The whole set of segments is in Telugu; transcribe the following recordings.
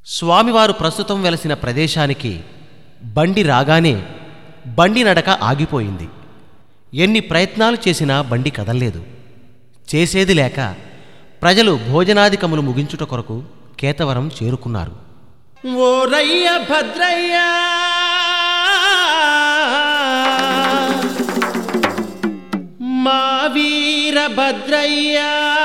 స్వామివారు ప్రస్తుతం వెలసిన ప్రదేశానికి బండి రాగానే బండి నడక ఆగిపోయింది ఎన్ని ప్రయత్నాలు చేసినా బండి కదల్లేదు చేసేది లేక ప్రజలు భోజనాధికములు ముగించుట కొరకు కేతవరం చేరుకున్నారు ఓరయ్య భద్రయ్య మా వీర భద్రయ్య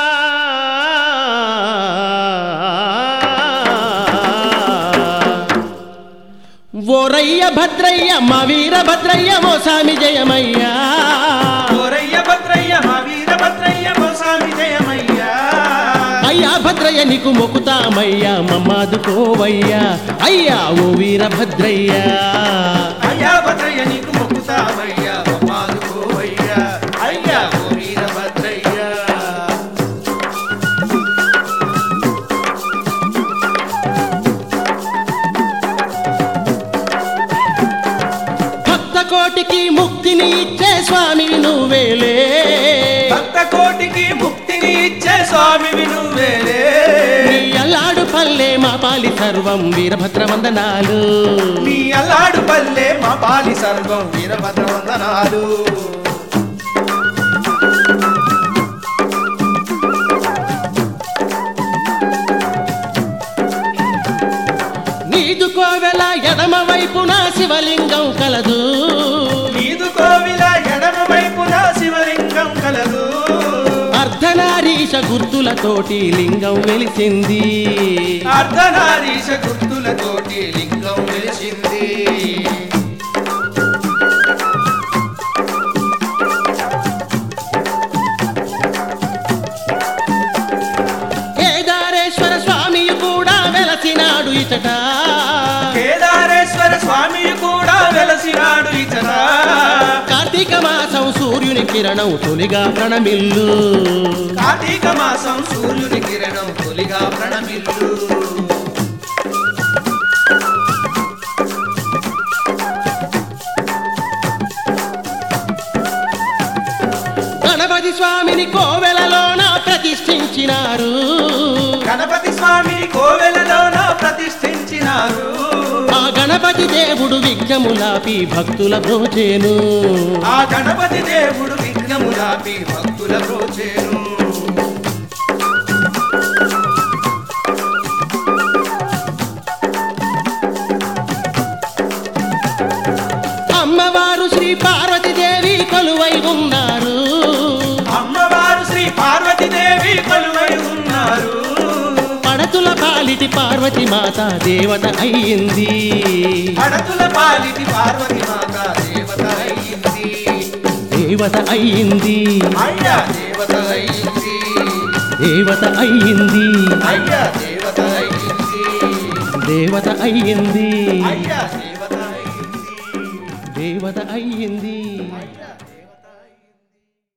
ఓరయ్య భద్రయ్య మా వీర భద్రయ్య ఓ సామి జయమయ్యా ఓరయ్య భద్రయ్య మా వీర భద్రయ్య మోసామి జయమయ్యా అయ్యా భద్రయ్య నీకు మొక్కుతామయ్యా మమ్మాదుకోవయ్యా అయ్యా ఓ వీర భద్రయ్య అయ్యా భద్రయ్య నీకు మొక్కుతామయ్యా మమ్మాదుకోవయ్యా అయ్యా ఓ వీర భద్రయ్య భక్త కోటికి ముక్తిని ఇచ్చే స్వామి నువ్వేలే భక్త కోటికి ముక్తిని ఇచ్చే స్వామి నువ్వేలే నీ అల్లాడు పల్లె మా పాలి సర్వం వీరభద్ర వందనాలు నీ అల్లాడు పల్లె మా పాలి సర్వం వీరభద్ర వందనాలు నీదు కోవెల ఎడమ వైపున శివలింగం కలదు నీదు కోవిల ఎడమ వైపున శివలింగం కలదు అర్ధనారీష గుర్తులతోటి లింగం వెలిసింది అర్ధనారీష గుర్తులతోటి లింగం వెలిసింది కేదారేశ్వర స్వామి కూడా వెలసినాడు ఇచట కేదారేశ్వర స్వామి కూడా వెలసినాడు ఇతర కార్తీక మాసం సూర్యుని కిరణం తొలిగా ప్రణమిల్లు కార్తీక మాసం సూర్యుని కిరణం తొలిగా ప్రణమిల్లు గణపతి స్వామిని కోవెలలోన ప్రతిష్ఠించినారు గణపతి స్వామిని కోవెలలోన ప్రతిష్ఠించినారు ఆ గణపతి దేవుడు విఘ్నములాపి భక్తుల బ్రోచేను ఆ గణపతి దేవుడు విఘ్నములాపి భక్తుల ప్రోచేను అమ్మవారు శ్రీ పార్వతీదేవి కొలువై ఉన్నారు అమ్మవారు శ్రీ పార్వతీదేవి కొలువై ఉన్నారు పడతుల పాలిటి పార్వతి మాత దేవత అయ్యింది పడతుల పాలిటి పార్వతి మాత దేవత అయ్యింది దేవత అయ్యింది అయ్యా దేవత అయ్యింది దేవత అయ్యింది అయ్యా దేవత అయ్యింది దేవత అయ్యింది అయ్యా దేవత అయ్యింది దేవత అయ్యింది అయ్యా